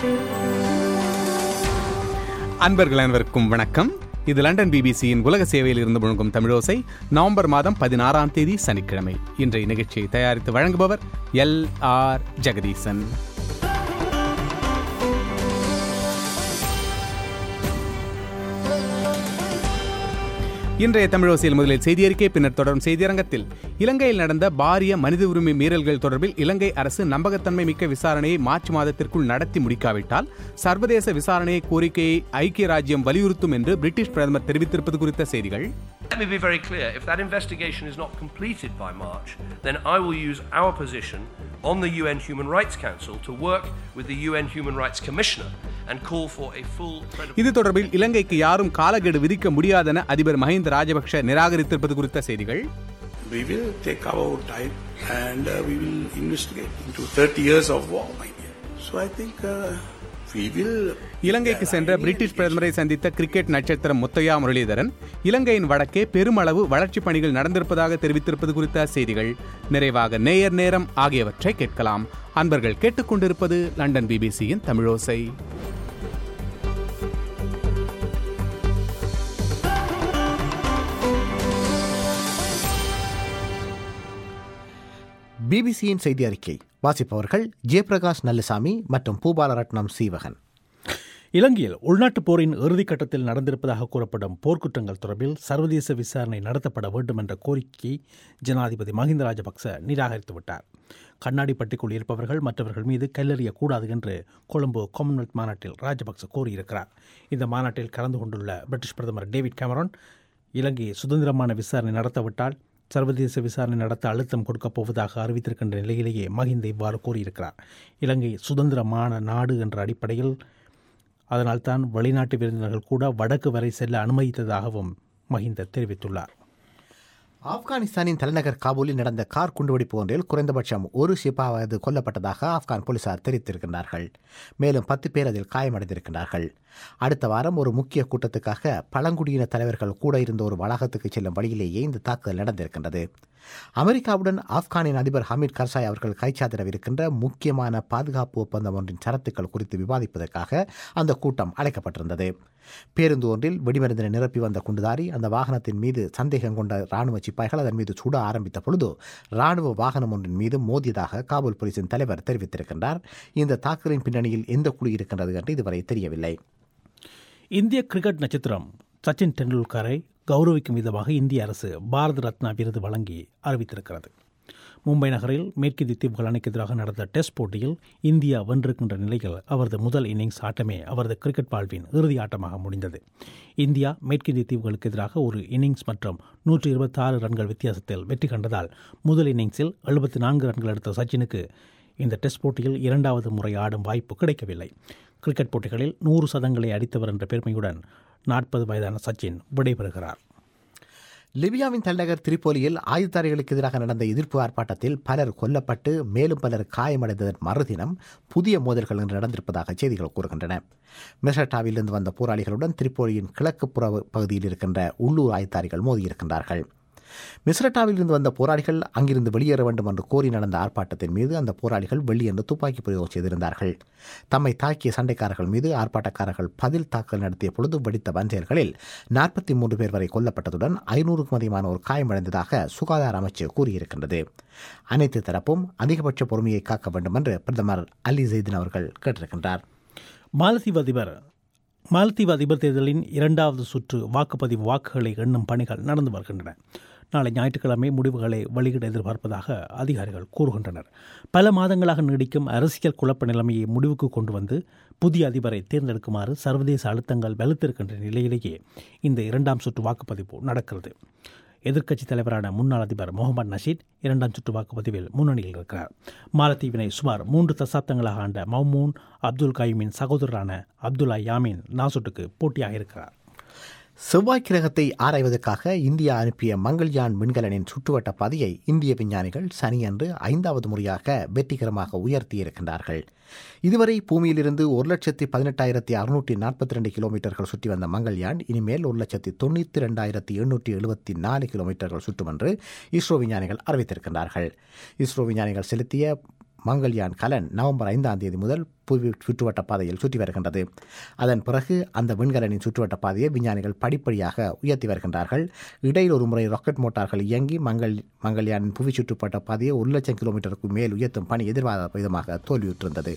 அன்பர்கள் அனைவருக்கும் வணக்கம் இது லண்டன் பிபிசியின் உலக சேவையில் இருந்து முழங்கும் தமிழோசை நவம்பர் மாதம் பதினாறாம் தேதி சனிக்கிழமை இன்றைய நிகழ்ச்சியை தயாரித்து வழங்குபவர் எல் ஆர் ஜெகதீசன் இன்றைய தமிழோசையில் முதலில் செய்தி அறிக்கை பின்னர் தொடரும் செய்தியரங்கத்தில் இலங்கையில் நடந்த பாரிய மனித உரிமை மீறல்கள் தொடர்பில் இலங்கை அரசு நம்பகத்தன்மை மிக்க விசாரணையை மார்ச் மாதத்திற்குள் நடத்தி முடிக்காவிட்டால் சர்வதேச விசாரணையை கோரிக்கையை ஐக்கிய ராஜ்யம் வலியுறுத்தும் என்று பிரிட்டிஷ் பிரதமர் தெரிவித்திருப்பது குறித்த செய்திகள் Let me be very clear if that investigation is not completed by March, then I will use our position on the UN Human Rights Council to work with the UN Human Rights Commissioner and call for a full credible. இது தொடர்பில் இலங்கைக்கு யாரும் காலக்கெடு விதிக்க முடியாதென அதிபர் மஹிந்த ராஜபக்ஷ நிராகரித்திருப்பது குறித்த செய்திகள் We will take our time and uh, we will investigate into 30 years of war, my dear. So I think uh, we will. இலங்கைக்கு சென்ற பிரிட்டிஷ் பிரதமரை சந்தித்த கிரிக்கெட் நட்சத்திரம் முத்தையா முரளிதரன் இலங்கையின் வடக்கே பெருமளவு வளர்ச்சிப் பணிகள் நடந்திருப்பதாக தெரிவித்திருப்பது குறித்த செய்திகள் நிறைவாக நேயர் நேரம் ஆகியவற்றை கேட்கலாம் அன்பர்கள் கேட்டுக்கொண்டிருப்பது லண்டன் பிபிசியின் தமிழோசை பிபிசியின் செய்தி அறிக்கை வாசிப்பவர்கள் ஜெயபிரகாஷ் நல்லசாமி மற்றும் பூபாலரட்னம் சீவகன் இலங்கையில் உள்நாட்டுப் போரின் இறுதிக்கட்டத்தில் நடந்திருப்பதாக கூறப்படும் போர்க்குற்றங்கள் தொடர்பில் சர்வதேச விசாரணை நடத்தப்பட வேண்டும் என்ற கோரிக்கையை ஜனாதிபதி மஹிந்த ராஜபக்ச நிராகரித்துவிட்டார் கண்ணாடி பட்டிக்குள் இருப்பவர்கள் மற்றவர்கள் மீது கல்லெறியக்கூடாது என்று கொழும்பு காமன்வெல்த் மாநாட்டில் ராஜபக்ச கூறியிருக்கிறார் இந்த மாநாட்டில் கலந்து கொண்டுள்ள பிரிட்டிஷ் பிரதமர் டேவிட் கேமரான் இலங்கையை சுதந்திரமான விசாரணை நடத்தவிட்டால் சர்வதேச விசாரணை நடத்த அழுத்தம் கொடுக்கப் போவதாக அறிவித்திருக்கின்ற நிலையிலேயே மஹிந்த இவ்வாறு கூறியிருக்கிறார் இலங்கை சுதந்திரமான நாடு என்ற அடிப்படையில் அதனால்தான் வெளிநாட்டு விருந்தினர்கள் கூட வடக்கு வரை செல்ல அனுமதித்ததாகவும் மஹிந்த தெரிவித்துள்ளார் ஆப்கானிஸ்தானின் தலைநகர் காபூலில் நடந்த கார் குண்டுவெடிப்பு ஒன்றில் குறைந்தபட்சம் ஒரு சிப்பாவது கொல்லப்பட்டதாக ஆப்கான் போலீசார் தெரிவித்திருக்கின்றார்கள் மேலும் பத்து பேர் அதில் காயமடைந்திருக்கின்றார்கள் அடுத்த வாரம் ஒரு முக்கிய கூட்டத்துக்காக பழங்குடியின தலைவர்கள் கூட இருந்த ஒரு வளாகத்துக்கு செல்லும் வழியிலேயே இந்த தாக்குதல் நடந்திருக்கின்றது அமெரிக்காவுடன் ஆப்கானின் அதிபர் ஹமீத் கர்சாய் அவர்கள் கைச்சாத்திடவிருக்கின்ற முக்கியமான பாதுகாப்பு ஒப்பந்தம் ஒன்றின் சரத்துக்கள் குறித்து விவாதிப்பதற்காக அந்த கூட்டம் அழைக்கப்பட்டிருந்தது பேருந்து ஒன்றில் வெடிமருந்தினை நிரப்பி வந்த குண்டுதாரி அந்த வாகனத்தின் மீது சந்தேகம் கொண்ட ராணுவ சிப்பாய்கள் அதன் மீது சுட ஆரம்பித்த பொழுது ராணுவ வாகனம் ஒன்றின் மீது மோதியதாக காபூல் போலீசின் தலைவர் தெரிவித்திருக்கின்றார் இந்த தாக்குதலின் பின்னணியில் எந்த குழு இருக்கின்றது என்று இதுவரை தெரியவில்லை இந்திய கிரிக்கெட் நட்சத்திரம் சச்சின் டெண்டுல்கரை கௌரவிக்கும் விதமாக இந்திய அரசு பாரத ரத்னா விருது வழங்கி அறிவித்திருக்கிறது மும்பை நகரில் மேற்கிந்திய தீவுகள் அணிக்கு எதிராக நடந்த டெஸ்ட் போட்டியில் இந்தியா வென்றிருக்கின்ற நிலையில் அவரது முதல் இன்னிங்ஸ் ஆட்டமே அவரது கிரிக்கெட் வாழ்வின் இறுதி ஆட்டமாக முடிந்தது இந்தியா மேற்கிந்திய தீவுகளுக்கு எதிராக ஒரு இன்னிங்ஸ் மற்றும் நூற்றி இருபத்தாறு ரன்கள் வித்தியாசத்தில் வெற்றி கண்டதால் முதல் இன்னிங்ஸில் எழுபத்தி நான்கு ரன்கள் எடுத்த சச்சினுக்கு இந்த டெஸ்ட் போட்டியில் இரண்டாவது முறை ஆடும் வாய்ப்பு கிடைக்கவில்லை கிரிக்கெட் போட்டிகளில் நூறு சதங்களை அடித்தவர் என்ற பெருமையுடன் நாற்பது வயதான சச்சின் விடைபெறுகிறார் லிபியாவின் தலைநகர் திரிப்போலியில் ஆயுததாரிகளுக்கு எதிராக நடந்த எதிர்ப்பு ஆர்ப்பாட்டத்தில் பலர் கொல்லப்பட்டு மேலும் பலர் காயமடைந்ததன் மறுதினம் புதிய மோதல்கள் இன்று நடந்திருப்பதாக செய்திகள் கூறுகின்றன மெசட்டாவிலிருந்து வந்த போராளிகளுடன் திரிப்போலியின் கிழக்கு புற பகுதியில் இருக்கின்ற உள்ளூர் ஆயுதாரிகள் மோதியிருக்கின்றார்கள் மிஸ்ரட்டாவில் இருந்து வந்த போராளிகள் அங்கிருந்து வெளியேற வேண்டும் என்று கோரி நடந்த ஆர்ப்பாட்டத்தின் மீது அந்த போராளிகள் வெளியேறு துப்பாக்கி பிரயோகம் செய்திருந்தார்கள் தம்மை தாக்கிய சண்டைக்காரர்கள் மீது ஆர்ப்பாட்டக்காரர்கள் பதில் தாக்கல் நடத்திய பொழுது வெடித்த வன்செயல்களில் நாற்பத்தி மூன்று பேர் வரை கொல்லப்பட்டதுடன் ஐநூறுக்கும் அதிகமானோர் காயமடைந்ததாக சுகாதார அமைச்சு கூறியிருக்கின்றது அனைத்து தரப்பும் அதிகபட்ச பொறுமையை காக்க வேண்டும் என்று பிரதமர் அலி ஜெய்தின் அவர்கள் கேட்டிருக்கின்றார் மாலத்தீவு அதிபர் மாலத்தீவு அதிபர் தேர்தலின் இரண்டாவது சுற்று வாக்குப்பதிவு வாக்குகளை எண்ணும் பணிகள் நடந்து வருகின்றன நாளை ஞாயிற்றுக்கிழமை முடிவுகளை வெளியிட எதிர்பார்ப்பதாக அதிகாரிகள் கூறுகின்றனர் பல மாதங்களாக நீடிக்கும் அரசியல் குழப்ப நிலைமையை முடிவுக்கு கொண்டு வந்து புதிய அதிபரை தேர்ந்தெடுக்குமாறு சர்வதேச அழுத்தங்கள் வலுத்திருக்கின்ற நிலையிலேயே இந்த இரண்டாம் சுற்று வாக்குப்பதிவு நடக்கிறது எதிர்க்கட்சித் தலைவரான முன்னாள் அதிபர் முகமது நஷீத் இரண்டாம் சுற்று வாக்குப்பதிவில் முன்னணியில் இருக்கிறார் மாலத்தீவினை சுமார் மூன்று தசாப்தங்களாக ஆண்ட மௌமூன் அப்துல் காயுமின் சகோதரரான அப்துல்லா யாமின் நாசுட்டுக்கு போட்டியாக இருக்கிறார் செவ்வாய் கிரகத்தை ஆராய்வதற்காக இந்தியா அனுப்பிய மங்கள்யான் விண்கலனின் சுற்றுவட்ட பாதையை இந்திய விஞ்ஞானிகள் சனியன்று ஐந்தாவது முறையாக வெற்றிகரமாக உயர்த்தியிருக்கின்றார்கள் இதுவரை பூமியிலிருந்து ஒரு லட்சத்தி பதினெட்டாயிரத்தி அறுநூற்றி நாற்பத்தி ரெண்டு கிலோமீட்டர்கள் சுற்றி வந்த மங்கள்யான் இனிமேல் ஒரு லட்சத்தி தொண்ணூற்றி ரெண்டாயிரத்தி எண்ணூற்றி எழுபத்தி நாலு கிலோமீட்டர்கள் சுற்றும் என்று இஸ்ரோ விஞ்ஞானிகள் அறிவித்திருக்கின்றார்கள் இஸ்ரோ விஞ்ஞானிகள் செலுத்திய மங்கள்யான் கலன் நவம்பர் ஐந்தாம் தேதி முதல் புவி சுற்றுவட்ட பாதையில் சுற்றி வருகின்றது அதன் பிறகு அந்த விண்கலனின் சுற்றுவட்ட பாதையை விஞ்ஞானிகள் படிப்படியாக உயர்த்தி வருகின்றார்கள் இடையில் ஒரு முறை ராக்கெட் மோட்டார்கள் இயங்கி மங்கள் மங்கள்யானின் புவி சுற்றுவட்ட பாதையை ஒரு லட்சம் கிலோமீட்டருக்கு மேல் உயர்த்தும் பணி எதிர்பாராத விதமாக தோல்வியுற்றிருந்தது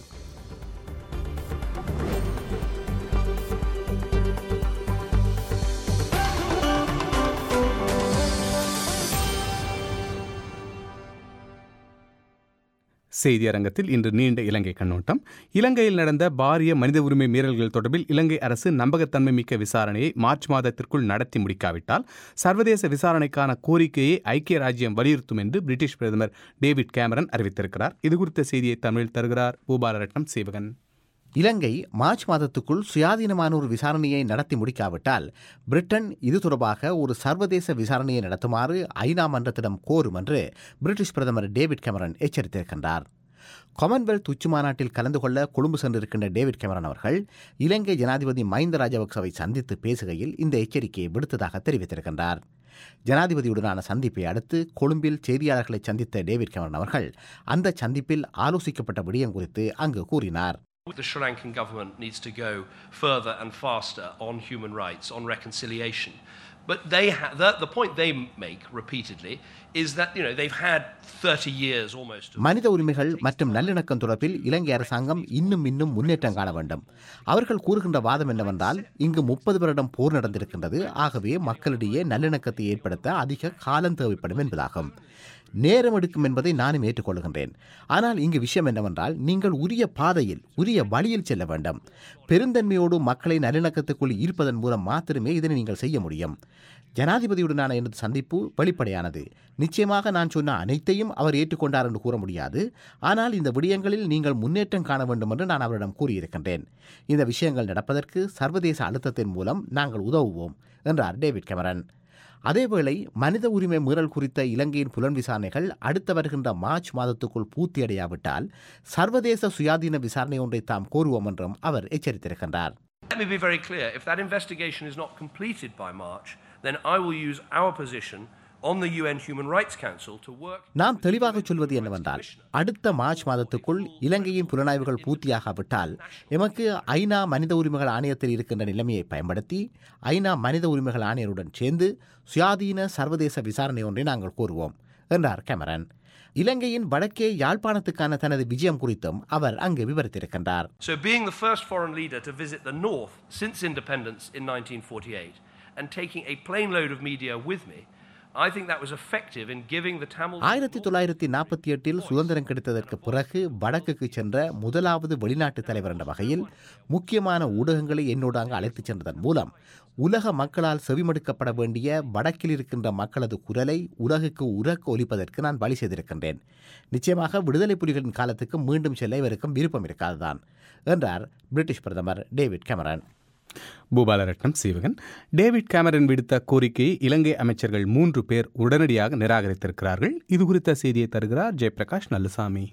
செய்தி அரங்கத்தில் இன்று நீண்ட இலங்கை கண்ணோட்டம் இலங்கையில் நடந்த பாரிய மனித உரிமை மீறல்கள் தொடர்பில் இலங்கை அரசு நம்பகத்தன்மை மிக்க விசாரணையை மார்ச் மாதத்திற்குள் நடத்தி முடிக்காவிட்டால் சர்வதேச விசாரணைக்கான கோரிக்கையை ஐக்கிய ராஜ்யம் வலியுறுத்தும் என்று பிரிட்டிஷ் பிரதமர் டேவிட் கேமரன் அறிவித்திருக்கிறார் இதுகுறித்த செய்தியை தமிழில் தருகிறார் பூபாலரட்னம் சேவகன் இலங்கை மார்ச் மாதத்துக்குள் சுயாதீனமான ஒரு விசாரணையை நடத்தி முடிக்காவிட்டால் பிரிட்டன் இது தொடர்பாக ஒரு சர்வதேச விசாரணையை நடத்துமாறு ஐநா மன்றத்திடம் கோரும் என்று பிரிட்டிஷ் பிரதமர் டேவிட் கேமரன் எச்சரித்திருக்கின்றார் காமன்வெல்த் உச்சி மாநாட்டில் கலந்து கொள்ள கொழும்பு சென்றிருக்கின்ற டேவிட் கேமரன் அவர்கள் இலங்கை ஜனாதிபதி மஹிந்த ராஜபக்சவை சந்தித்து பேசுகையில் இந்த எச்சரிக்கையை விடுத்ததாக தெரிவித்திருக்கின்றார் ஜனாதிபதியுடனான சந்திப்பை அடுத்து கொழும்பில் செய்தியாளர்களை சந்தித்த டேவிட் கேமரன் அவர்கள் அந்த சந்திப்பில் ஆலோசிக்கப்பட்ட விடயம் குறித்து அங்கு கூறினார் The Sri Lankan government needs to go further and faster on human rights, on reconciliation. But they ha- the, the point they make repeatedly is that you know they've had 30 years almost. Of மனித உரிமைகள் மற்றும் நல்லிணக்கம் தொடர்பில் இலங்கை அரசாங்கம் இன்னும் இன்னும் முன்னேற்றம் காண வேண்டும் அவர்கள் கூறுகின்ற வாதம் என்னவென்றால் இங்கு முப்பது வருடம் போர் நடந்திருக்கின்றது ஆகவே மக்களிடையே நல்லிணக்கத்தை ஏற்படுத்த அதிக காலம் தேவைப்படும் என்பதாகும் நேரம் எடுக்கும் என்பதை நானும் ஏற்றுக்கொள்கின்றேன் ஆனால் இங்கு விஷயம் என்னவென்றால் நீங்கள் உரிய பாதையில் உரிய வழியில் செல்ல வேண்டும் பெருந்தன்மையோடு மக்களை நல்லிணக்கத்துக்குள் ஈர்ப்பதன் மூலம் மாத்திரமே இதனை நீங்கள் செய்ய முடியும் ஜனாதிபதியுடனான எனது சந்திப்பு வெளிப்படையானது நிச்சயமாக நான் சொன்ன அனைத்தையும் அவர் ஏற்றுக்கொண்டார் என்று கூற முடியாது ஆனால் இந்த விடயங்களில் நீங்கள் முன்னேற்றம் காண வேண்டும் என்று நான் அவரிடம் கூறியிருக்கின்றேன் இந்த விஷயங்கள் நடப்பதற்கு சர்வதேச அழுத்தத்தின் மூலம் நாங்கள் உதவுவோம் என்றார் டேவிட் கேமரன் அதேவேளை மனித உரிமை மீறல் குறித்த இலங்கையின் புலன் விசாரணைகள் அடுத்து வருகின்ற மார்ச் மாதத்துக்குள் பூர்த்தியடையாவிட்டால் சர்வதேச சுயாதீன விசாரணை ஒன்றை தாம் கோருவோம் என்றும் அவர் எச்சரித்திருக்கின்றார் Let me be very clear. If that investigation is not completed by March, then I will use our position on the UN Human Rights Council to work. நாம் தெளிவாக சொல்வது என்னவென்றால் அடுத்த மார்ச் மாதத்துக்குள் இலங்கையின் புலனாய்வுகள் பூர்த்தியாகாவிட்டால் எமக்கு ஐநா மனித உரிமைகள் ஆணையத்தில் இருக்கின்ற நிலைமையை பயன்படுத்தி ஐநா மனித உரிமைகள் ஆணையருடன் சேர்ந்து சுயாதீன சர்வதேச விசாரணை ஒன்றை நாங்கள் கோருவோம் என்றார் கேமரன் இலங்கையின் வடக்கே யாழ்ப்பாணத்துக்கான தனது விஜயம் குறித்தும் அவர் அங்கு விவரித்திருக்கின்றார் So, being the first foreign leader to visit the North since independence in 1948 and taking a plane load of media with me, I think that was effective in giving the Tamil. ஆயிரத்தி தொள்ளாயிரத்தி நாற்பத்தி எட்டில் சுதந்திரம் கிடைத்ததற்கு பிறகு வடக்குக்கு சென்ற முதலாவது வெளிநாட்டு தலைவர் என்ற வகையில் முக்கியமான ஊடகங்களை என்னோடு அங்கு அழைத்துச் சென்றதன் மூலம் உலக மக்களால் செவிமடுக்கப்பட வேண்டிய வடக்கில் இருக்கின்ற மக்களது குரலை உலகுக்கு உரக்க ஒலிப்பதற்கு நான் வழி செய்திருக்கின்றேன் நிச்சயமாக விடுதலை புலிகளின் காலத்துக்கு மீண்டும் செல்ல இவருக்கும் விருப்பம் இருக்காதுதான் என்றார் பிரிட்டிஷ் பிரதமர் David Cameron Poobalaratnam Seevagan David Cameron விடுத்த கோரிக்கையை இலங்கை அமைச்சர்கள் மூன்று பேர் உடனடியாக நிராகரித்திருக்கிறார்கள் இது குறித்த செய்தியை தருகிறார் ஜெயபிரகாஷ் நல்லுசாமி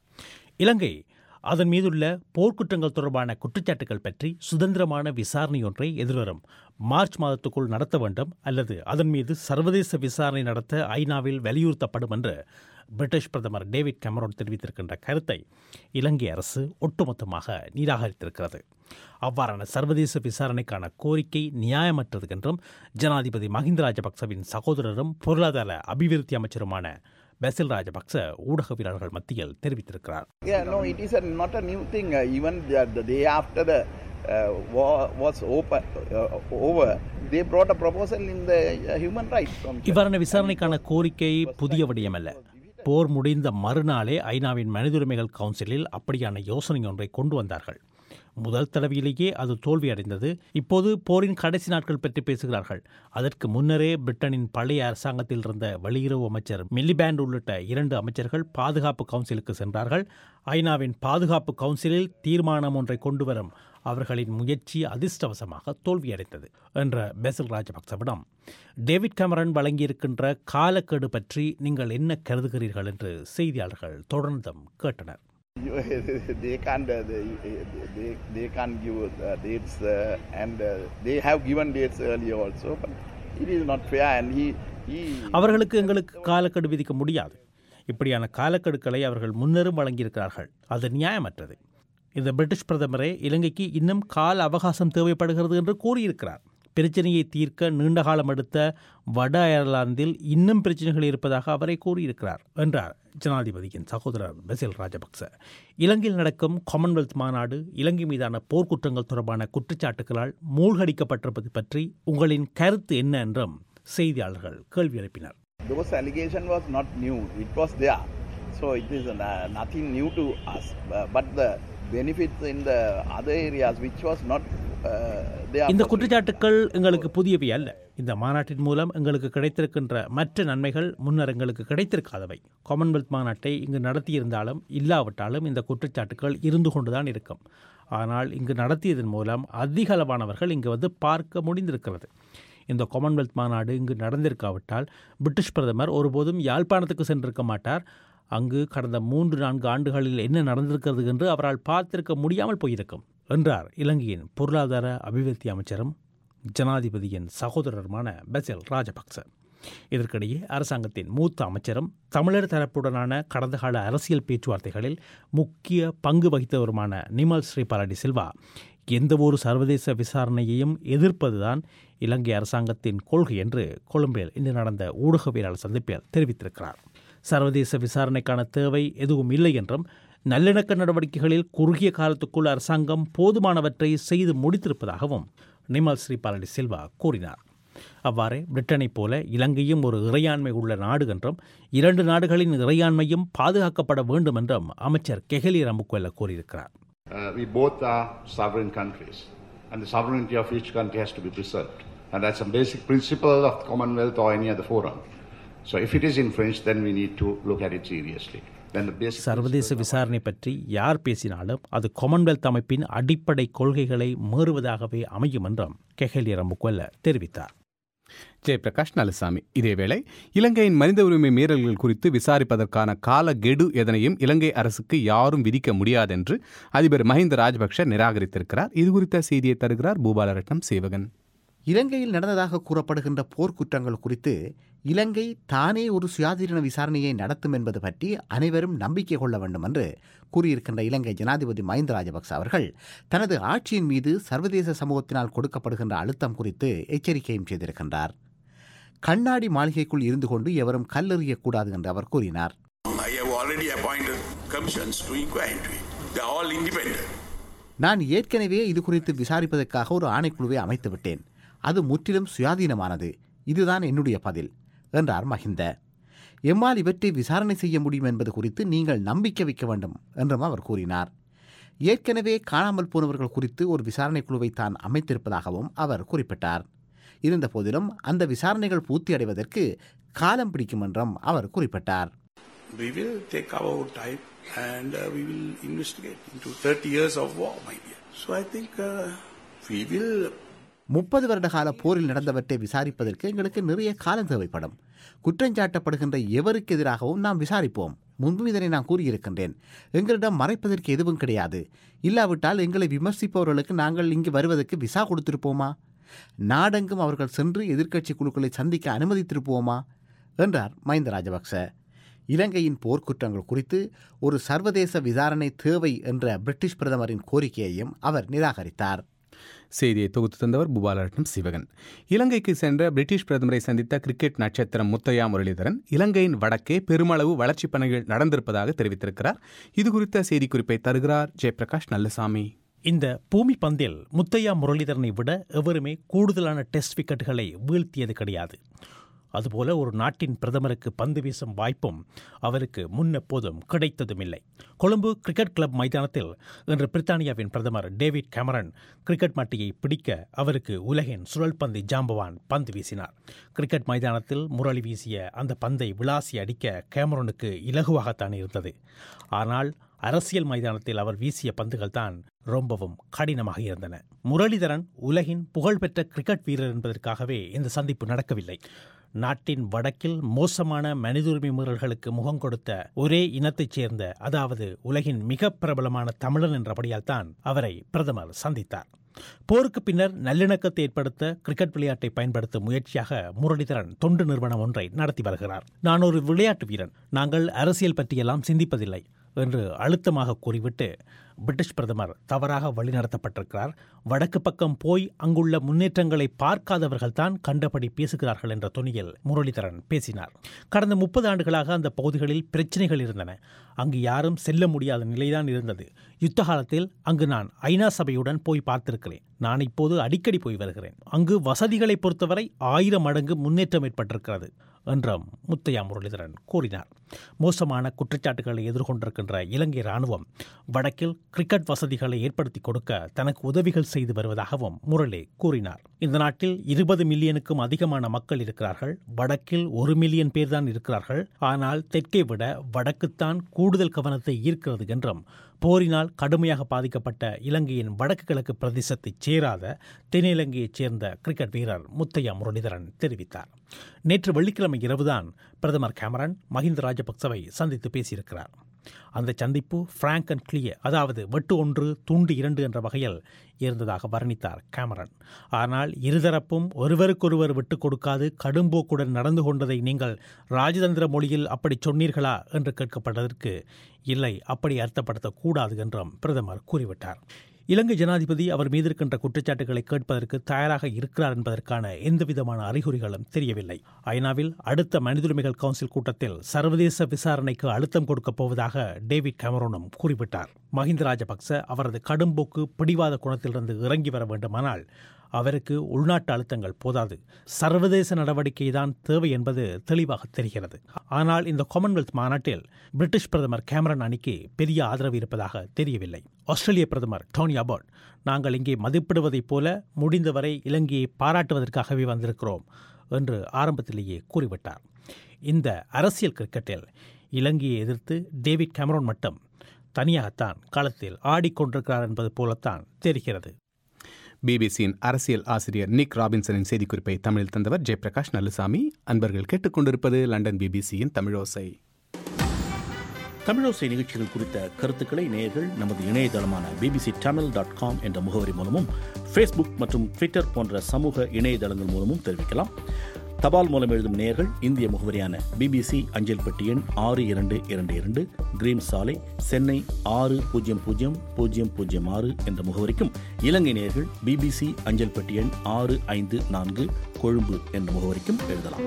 இலங்கை அதன் மீதுள்ள போர்க்குற்றங்கள் தொடர்பான குற்றச்சாட்டுகள் பற்றி சுதந்திரமான விசாரணை ஒன்றை எதிர்வரும் மார்ச் மாதத்துக்குள் நடத்த வேண்டும் அல்லது அதன் மீது சர்வதேச விசாரணை நடத்த ஐநாவில் வலியுறுத்தப்படும் என்று பிரிட்டிஷ் பிரதமர் டேவிட் கேமரோன் தெரிவித்திருக்கின்ற கருத்தை இலங்கை அரசு ஒட்டுமொத்தமாக நிராகரித்திருக்கிறது அவ்வாறான சர்வதேச விசாரணைக்கான கோரிக்கை நியாயமற்றது என்றும் ஜனாதிபதி மஹிந்த ராஜபக்சவின் சகோதரரும் பொருளாதார அபிவிருத்தி அமைச்சருமான பெசில் ராஜபக்ச ஊடகவியலாளர்கள் மத்தியில் தெரிவித்திருக்கிறார் Yeah, no, it is a, not a new thing. Uh, even the, the day after the uh, war was open, uh, over, they brought a proposal in the uh, Human Rights Commission. இவ்வாறான விசாரணைக்கான கோரிக்கை புதிய விடயமல்ல போர் முடிந்த மறுநாளே ஐநாவின் மனித உரிமைகள் கவுன்சிலில் அப்படியான யோசனை ஒன்றை கொண்டு வந்தார்கள் முதல் தடவையிலேயே அது தோல்வியடைந்தது இப்போது போரின் கடைசி நாட்கள் பற்றி பேசுகிறார்கள் அதற்கு முன்னரே பிரிட்டனின் பழைய அரசாங்கத்தில் இருந்த வெளியுறவு அமைச்சர் மில்லிபேண்ட் உள்ளிட்ட இரண்டு அமைச்சர்கள் பாதுகாப்பு கவுன்சிலுக்கு சென்றார்கள் ஐநாவின் பாதுகாப்பு கவுன்சிலில் தீர்மானம் ஒன்றை கொண்டு வரும் அவர்களின் முயற்சி அதிர்ஷ்டவசமாக தோல்வியடைந்தது என்ற பெசல் ராஜபக்சவிடம் டேவிட் கேமரன் வழங்கியிருக்கின்ற காலக்கெடு பற்றி நீங்கள் என்ன கருதுகிறீர்கள் என்று செய்தியாளர்கள் தொடர்ந்தும் கேட்டனர் You, they can't, uh, they, they, they can't give uh, dates, uh, and uh, they have given dates earlier also, but it is not fair. And he, he அவர்களுக்கு எங்களுக்கு காலக்கெடு விதிக்க முடியாது இப்படியான காலக்கெடுக்களை அவர்கள் முன்னரும் வழங்கியிருக்கிறார்கள் அது நியாயமற்றது இந்த பிரிட்டிஷ் பிரதமரே இலங்கைக்கு இன்னும் கால அவகாசம் தேவைப்படுகிறது என்று கூறியிருக்கிறார் பிரச்சனையை தீர்க்க நீண்ட காலம் எடுத்த வட அயர்லாந்தில் இன்னும் பிரச்சனைகள் இருப்பதாக அவரே கூறியிருக்கிறார் என்றார் ஜனாதிபதியின் சகோதரர் பெசில் ராஜபக்ச இலங்கையில் நடக்கும் காமன்வெல்த் மாநாடு இலங்கை மீதான போர்க்குற்றங்கள் தொடர்பான குற்றச்சாட்டுகளால் மூழ்கடிக்கப்பட்டிருப்பது பற்றி உங்களின் கருத்து என்ன என்றும் செய்தியாளர்கள் கேள்வி எழுப்பினர் Those allegation was not new. It was there. So it is uh, nothing new to us. Uh, but the benefits in the other areas which was not uh, there. இந்த for- குற்றச்சாட்டுக்கள் எங்களுக்கு புதியவை அல்ல இந்த மாநாட்டின் மூலம் எங்களுக்கு கிடைத்திருக்கின்ற மற்ற நன்மைகள் முன்னர் எங்களுக்கு கிடைத்திருக்காதவை காமன்வெல்த் மாநாட்டை இங்கு நடத்தியிருந்தாலும் இல்லாவிட்டாலும் இந்த குற்றச்சாட்டுகள் இருந்து கொண்டுதான் இருக்கும் ஆனால் இங்கு நடத்தியதன் மூலம் அதிக அளவானவர்கள் இங்கு வந்து பார்க்க முடிந்திருக்கிறது இந்த காமன்வெல்த் மாநாடு இங்கு நடந்திருக்காவிட்டால் பிரிட்டிஷ் பிரதமர் ஒருபோதும் யாழ்ப்பாணத்துக்கு சென்றிருக்க மாட்டார் அங்கு கடந்த மூன்று நான்கு ஆண்டுகளில் என்ன நடந்திருக்கிறது என்று அவரால் பார்த்திருக்க முடியாமல் போயிருக்கும் என்றார் இலங்கையின் பொருளாதார அபிவிருத்தி அமைச்சரும் ஜனாதிபதியின் சகோதரருமான பெசல் ராஜபக்ச இதற்கிடையே அரசாங்கத்தின் மூத்த அமைச்சரும் தமிழர் தரப்புடனான கடந்த கால அரசியல் பேச்சுவார்த்தைகளில் முக்கிய பங்கு வகித்தவருமான நிமல் ஸ்ரீபாலடி சில்வா எந்தவொரு சர்வதேச விசாரணையையும் எதிர்ப்பதுதான் இலங்கை அரசாங்கத்தின் கொள்கை என்று கொழும்பில் இன்று நடந்த ஊடகவியலாளர் சந்திப்பில் தெரிவித்திருக்கிறார் சர்வதேச விசாரணைக்கான தேவை எதுவும் இல்லை என்றும் நல்லிணக்க நடவடிக்கைகளில் குறுகிய காலத்துக்குள் அரசாங்கம் போதுமானவற்றை செய்து முடித்திருப்பதாகவும் நிமல் ஸ்ரீபாலடி சில்வா கூறினார் அவ்வாறே பிரிட்டனைப் போல இலங்கையும் ஒரு இறையாண்மை உள்ள நாடு என்றும் இரண்டு நாடுகளின் இறையாண்மையும் பாதுகாக்கப்பட வேண்டும் என்றும் அமைச்சர் கெஹலி ரமுக்குவெல்ல கூறியிருக்கிறார் Uh, we both are sovereign countries, and the sovereignty of each country has to be preserved. And that's a basic principle of the Commonwealth or any other forum. So if it is infringed, then we need to look at it seriously. Then the basic சர்வதேச விசாரணை பற்றி யார் பேசினாலும் அது Commonwealth அமைப்பின் அடிப்படை கொள்கைகளை மீறுவதாகவே அமையும் என்றும் கெஹலி ரமுக்குவெல்ல தெரிவித்தார் ஜெயபிரகாஷ் நலசாமி இதேவேளை இலங்கையின் மனித உரிமை மீறல்கள் குறித்து விசாரிப்பதற்கான கால கெடு எதனையும் இலங்கை அரசுக்கு யாரும் விதிக்க முடியாதென்று அதிபர் மஹிந்த ராஜபக்ஷ நிராகரித்திருக்கிறார் இது குறித்த செய்தியை தருகிறார் பூபாலரட்னம் சேவகன் இலங்கையில் நடந்ததாக கூறப்படுகின்ற போர்க்குற்றங்கள் குறித்து இலங்கை தானே ஒரு சுயாதீன விசாரணையை நடத்தும் என்பது பற்றி அனைவரும் நம்பிக்கை கொள்ள வேண்டும் என்று கூறியிருக்கின்ற இலங்கை ஜனாதிபதி மஹிந்த ராஜபக்ச அவர்கள் தனது ஆட்சியின் மீது சர்வதேச சமூகத்தினால் கொடுக்கப்படுகின்ற அழுத்தம் குறித்து எச்சரிக்கையும் செய்திருக்கின்றார் கண்ணாடி மாளிகைக்குள் இருந்து கொண்டு எவரும் கல்லெறியக்கூடாது என்று அவர் கூறினார் I have already appointed commissions to inquire into it. They are all independent. நான் ஏற்கனவே இது குறித்து விசாரிப்பதற்காக ஒரு ஆணைக்குழுவை அமைத்து விட்டேன் அது முற்றிலும் சுயாதீனமானது இதுதான் என்னுடைய பதில் என்றார் மஹிந்த எம்மால் இவற்றை விசாரணை செய்ய முடியும் என்பது குறித்து நீங்கள் நம்பிக்கை வைக்க வேண்டும் என்றும் அவர் கூறினார் ஏற்கனவே காணாமல் போனவர்கள் குறித்து ஒரு விசாரணை குழுவை தான் அமைத்திருப்பதாகவும் அவர் குறிப்பிட்டார் இருந்த போதிலும் அந்த விசாரணைகள் பூர்த்தி அடைவதற்கு காலம் பிடிக்கும் என்றும் அவர் குறிப்பிட்டார் We will take our time and uh, we will investigate into 30 years of war, my dear. So I think uh, we will முப்பது வருட கால போரில் நடந்தவற்றை விசாரிப்பதற்கு எங்களுக்கு நிறைய காலம் தேவைப்படும் குற்றஞ்சாட்டப்படுகின்ற எவருக்கு எதிராகவும் நாம் விசாரிப்போம் முன்பு இதனை நான் கூறியிருக்கின்றேன் எங்களிடம் மறைப்பதற்கு எதுவும் கிடையாது இல்லாவிட்டால் எங்களை விமர்சிப்பவர்களுக்கு நாங்கள் இங்கு வருவதற்கு விசா கொடுத்திருப்போமா நாடெங்கும் அவர்கள் சென்று எதிர்க்கட்சி குழுக்களை சந்திக்க அனுமதித்திருப்போமா என்றார் மஹிந்த ராஜபக்ச இலங்கையின் போர்க்குற்றங்கள் குறித்து ஒரு சர்வதேச விசாரணை தேவை என்ற பிரிட்டிஷ் பிரதமரின் கோரிக்கையையும் அவர் நிராகரித்தார் செய்தியை தொகுத்து தந்தவர் பூபாலரட்னம் சிவகன் இலங்கைக்கு சென்ற பிரிட்டிஷ் பிரதமரை சந்தித்த கிரிக்கெட் நட்சத்திரம் முத்தையா முரளிதரன் இலங்கையின் வடக்கே பெருமளவு வளர்ச்சிப் பணிகள் நடந்திருப்பதாக தெரிவித்திருக்கிறார் இது குறித்த செய்திக்குறிப்பை தருகிறார் ஜெயபிரகாஷ் நல்லசாமி இந்த பூமி பந்தில் முத்தையா முரளிதரனை விட எவருமே கூடுதலான டெஸ்ட் விக்கெட்டுகளை வீழ்த்தியது கிடையாது அதுபோல ஒரு நாட்டின் பிரதமருக்கு பந்து வீசும் வாய்ப்பும் அவருக்கு முன்னெப்போதும் கிடைத்ததும் இல்லை கொழும்பு கிரிக்கெட் கிளப் மைதானத்தில் இன்று பிரித்தானியாவின் பிரதமர் டேவிட் கேமரன் கிரிக்கெட் மட்டியை பிடிக்க அவருக்கு உலகின் சுழல் பந்து ஜாம்பவான் பந்து வீசினார் கிரிக்கெட் மைதானத்தில் முரளி வீசிய அந்த பந்தை விளாசி அடிக்க கேமரனுக்கு இலகுவாகத்தான் இருந்தது ஆனால் அரசியல் மைதானத்தில் அவர் வீசிய பந்துகள் தான் ரொம்பவும் கடினமாக இருந்தன முரளிதரன் உலகின் புகழ்பெற்ற கிரிக்கெட் வீரர் என்பதற்காகவே இந்த சந்திப்பு நடக்கவில்லை நாட்டின் வடக்கில் மோசமான மனித உரிமை மீறல்களுக்கு முகம் கொடுத்த ஒரே இனத்தைச் சேர்ந்த அதாவது உலகின் மிக பிரபலமான தமிழன் என்றபடியால் தான் அவரை பிரதமர் சந்தித்தார் போருக்கு பின்னர் நல்லிணக்கத்தை ஏற்படுத்த கிரிக்கெட் விளையாட்டை பயன்படுத்தும் முயற்சியாக முரளிதரன் தொண்டு நிறுவனம் ஒன்றை நடத்தி வருகிறார் நான் ஒரு விளையாட்டு வீரன் நாங்கள் அரசியல் பற்றியெல்லாம் சிந்திப்பதில்லை என்று அழுத்தமாக கூறிவிட்டு பிரிட்டிஷ் பிரதமர் தவறாக வழிநடத்தப்பட்டிருக்கிறார் வடக்கு பக்கம் போய் அங்குள்ள முன்னேற்றங்களை பார்க்காதவர்கள்தான் கண்டபடி பேசுகிறார்கள் என்ற துணியில் முரளிதரன் பேசினார் கடந்த முப்பது ஆண்டுகளாக அந்த பகுதிகளில் பிரச்சனைகள் இருந்தன அங்கு யாரும் செல்ல முடியாத நிலைதான் இருந்தது யுத்த காலத்தில் அங்கு நான் ஐநா சபையுடன் போய் பார்த்திருக்கிறேன் நான் இப்போது அடிக்கடி போய் வருகிறேன் அங்கு வசதிகளை பொறுத்தவரை ஆயிரம் மடங்கு முன்னேற்றம் ஏற்பட்டிருக்கிறது என்றும் முத்தையா முரளிதரன் கூறினார் மோசமான குற்றச்சாட்டுகளை எதிர்கொண்டிருக்கின்ற இலங்கை ராணுவம் வடக்கில் கிரிக்கெட் வசதிகளை ஏற்படுத்தி கொடுக்க தனக்கு உதவிகள் செய்து வருவதாகவும் முரளி கூறினார் இந்த நாட்டில் இருபது மில்லியனுக்கும் அதிகமான மக்கள் இருக்கிறார்கள் வடக்கில் ஒரு மில்லியன் பேர் தான் இருக்கிறார்கள் ஆனால் தெற்கை விட வடக்குத்தான் கூடுதல் கவனத்தை ஈர்க்கிறது என்றும் போரினால் கடுமையாக பாதிக்கப்பட்ட இலங்கையின் வடக்கு கிழக்கு பிரதேசத்தைச் சேராத தென்னிலங்கையைச் சேர்ந்த கிரிக்கெட் வீரர் முத்தையா முரளிதரன் தெரிவித்தார் நேற்று வெள்ளிக்கிழமை இரவுதான் பிரதமர் கேமரன் மஹிந்த ராஜபக்சவை சந்தித்து பேசியிருக்கிறார் அந்த சந்திப்பு ஃப்ராங்க் அண்ட் கிளியர் அதாவது வெட்டு ஒன்று துண்டு இரண்டு என்ற வகையில் இருந்ததாக வர்ணித்தார் கேமரன் ஆனால் இருதரப்பும் ஒருவருக்கொருவர் விட்டுக் கொடுக்காது கடும்போக்குடன் நடந்து கொண்டதை நீங்கள் ராஜதந்திர மொழியில் அப்படி சொன்னீர்களா என்று கேட்கப்பட்டதற்கு இல்லை அப்படி அர்த்தப்படுத்தக்கூடாது என்றும் பிரதமர் கூறிவிட்டார் இலங்கை ஜனாதிபதி அவர் மீது இருக்கின்ற குற்றச்சாட்டுகளை கேட்பதற்கு தயாராக இருக்கிறார் என்பதற்கான எந்தவிதமான அறிகுறிகளும் தெரியவில்லை ஐநாவில் அடுத்த மனித உரிமைகள் கவுன்சில் கூட்டத்தில் சர்வதேச விசாரணைக்கு அழுத்தம் கொடுக்கப் போவதாக டேவிட் கேமரோனும் குறிப்பிட்டார் மஹிந்த ராஜபக்ச அவரது கடும்போக்கு பிடிவாத குணத்திலிருந்து இறங்கி வர வேண்டுமானால் அவருக்கு உள்நாட்டு அழுத்தங்கள் போதாது சர்வதேச நடவடிக்கை தான் தேவை என்பது தெளிவாக தெரிகிறது ஆனால் இந்த காமன்வெல்த் மாநாட்டில் பிரிட்டிஷ் பிரதமர் கேமரன் அணிக்கு பெரிய ஆதரவு இருப்பதாக தெரியவில்லை ஆஸ்திரேலிய பிரதமர் டோனி அபோட் நாங்கள் இங்கே மதிப்பிடுவதைப் போல முடிந்தவரை இலங்கையை பாராட்டுவதற்காகவே வந்திருக்கிறோம் என்று ஆரம்பத்திலேயே கூறிவிட்டார் இந்த அரசியல் கிரிக்கெட்டில் இலங்கையை எதிர்த்து டேவிட் கேமரோன் மட்டும் தனியாகத்தான் களத்தில் ஆடிக்கொண்டிருக்கிறார் என்பது போலத்தான் தெரிகிறது பிபிசியின் அரசியல் ஆசிரியர் நிக் ராபின்சனின் செய்திக்குறிப்பை தமிழில் தந்தவர் ஜெயபிரகாஷ் நல்லுசாமி அன்பர்கள் கேட்டுக்கொண்டிருப்பது லண்டன் பிபிசியின் தமிழோசை தமிழோசை நிகழ்ச்சிகள் குறித்த கருத்துக்களை நேயர்கள் நமது இணையதளமான பிபிசி தமிழ் டாட் காம் என்ற முகவரி மூலமும் ஃபேஸ்புக் மற்றும் ட்விட்டர் போன்ற சமூக இணையதளங்கள் மூலமும் தெரிவிக்கலாம் தபால் மூலம் எழுதும் நேயர்கள் இந்திய முகவரியான பிபிசி அஞ்சல் பெட்டி எண் ஆறு இரண்டு இரண்டு இரண்டு கிரீம் சாலை சென்னை ஆறு பூஜ்ஜியம் பூஜ்ஜியம் பூஜ்ஜியம் பூஜ்ஜியம் ஆறு என்ற முகவரிக்கும் இலங்கை நேயர்கள் பிபிசி அஞ்சல் பெட்டி எண் ஆறு ஐந்து நான்கு கொழும்பு என்ற முகவரிக்கும் எழுதலாம்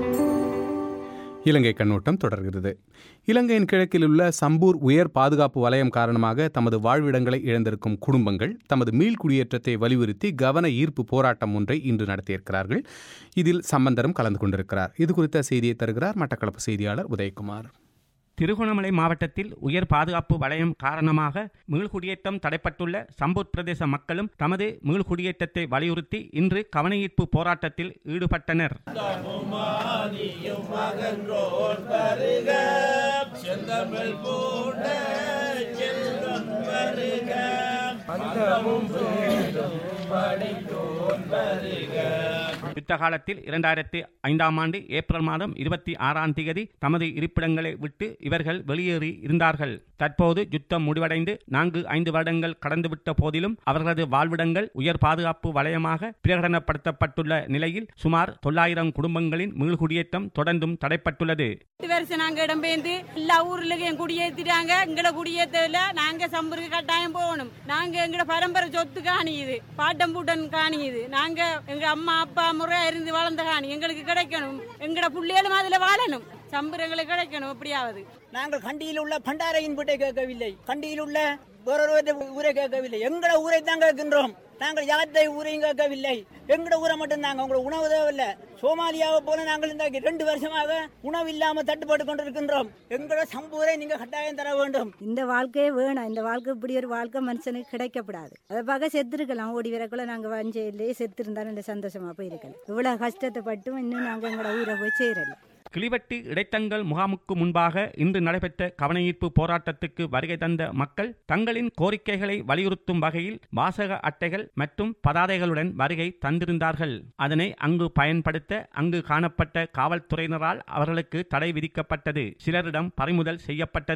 இலங்கை கண்ணோட்டம் தொடர்கிறது இலங்கையின் கிழக்கில் உள்ள சம்பூர் உயர் பாதுகாப்பு வலயம் காரணமாக தமது வாழ்விடங்களை இழந்திருக்கும் குடும்பங்கள் தமது மீள்குடியேற்றத்தை வலியுறுத்தி கவன ஈர்ப்பு போராட்டம் ஒன்றை இன்று நடத்தியிருக்கிறார்கள் இதில் சம்பந்தரும் கலந்து கொண்டிருக்கிறார் இது குறித்த செய்தியை தருகிறார் மட்டக்களப்பு செய்தியாளர் உதயகுமார் திருகோணமலை மாவட்டத்தில் உயர் பாதுகாப்பு வலயம் காரணமாக மீள்குடியேற்றம் தடைப்பட்டுள்ள சம்பூர் பிரதேச மக்களும் தமது மீள்குடியேற்றத்தை வலியுறுத்தி இன்று கவனஈர்ப்பு போராட்டத்தில் ஈடுபட்டனர் யுத்த காலத்தில் இரண்டாயிரத்தி ஐந்தாம் ஆண்டு ஏப்ரல் மாதம் இருபத்தி ஆறாம் தேதி தமது இருப்பிடங்களை விட்டு இவர்கள் வெளியேறி இருந்தார்கள் தற்போது யுத்தம் முடிவடைந்து நான்கு ஐந்து வருடங்கள் கடந்துவிட்ட போதிலும் அவர்களது வாழ்விடங்கள் உயர் பாதுகாப்பு வலயமாக பிரகடனப்படுத்தப்பட்டுள்ள நிலையில் சுமார் தொள்ளாயிரம் குடும்பங்களின் மீள்குடியேற்றம் தொடர்ந்தும் தடைப்பட்டுள்ளது எட்டு வருஷம் நாங்க இடம்பெயர்ந்து எல்லா ஊர்லயும் குடியேற்றிட்டாங்க எங்களை குடியேற்றல நாங்க சம்பருக்கு கட்டாயம் போகணும் நாங்க எங்கட பரம்பரை சொத்து காணியுது பாட்டம் பூட்டன் காணியுது நாங்க எங்க அம்மா அப்பா முறையா இருந்து வளர்ந்த காணி எங்களுக்கு கிடைக்கணும் எங்கட புள்ளைகளும் அதுல வாழணும் சம்பர் எங்களுக்கு கிடைக்கணும் எப்படியாவது நாங்கள் கண்டியில் உள்ள பண்டாரையின் வீட்டை கேட்கவில்லை கண்டியில் உள்ள வேறொரு ஊரை கேட்கவில்லை எங்கட ஊரை தான் கேட்கின்றோம் நாங்கள் யாத்தை ஊரையும் கேட்கவில்லை எங்கட ஊரை மட்டும் நாங்க உங்களுக்கு உணவு தேவையில்லை சோமாலியாவை போல நாங்கள் இந்த ரெண்டு வருஷமாக உணவு இல்லாம தட்டுப்பாடு கொண்டிருக்கின்றோம் எங்கட சம்பூரை நீங்க கட்டாயம் தர வேண்டும் இந்த வாழ்க்கையே வேணாம் இந்த வாழ்க்கை இப்படி ஒரு வாழ்க்கை மனுஷனுக்கு கிடைக்கப்படாது அதை பார்க்க செத்துருக்கலாம் ஓடி வரக்குள்ள நாங்க வஞ்சையிலேயே செத்து இருந்தாலும் சந்தோஷமா போயிருக்கலாம் இவ்வளவு கஷ்டத்தை பட்டும் இன்னும் நாங்க எங்களோட ஊரை போய் சேரல கிளிவட்டி இடைத்தங்கல் முகாமுக்கு முன்பாக இன்று நடைபெற்ற கவனஈர்ப்பு போராட்டத்துக்கு வருகை தந்த மக்கள் தங்களின் கோரிக்கைகளை வலியுறுத்தும் வகையில் வாசக அட்டைகள் மற்றும் பதாதைகளுடன் வருகை தந்திருந்தார்கள் அதனை அங்கு பயன்படுத்த அங்கு காணப்பட்ட காவல்துறையினரால் அவர்களுக்கு தடை விதிக்கப்பட்டது சிலரிடம் பறிமுதல் செய்யப்பட்டது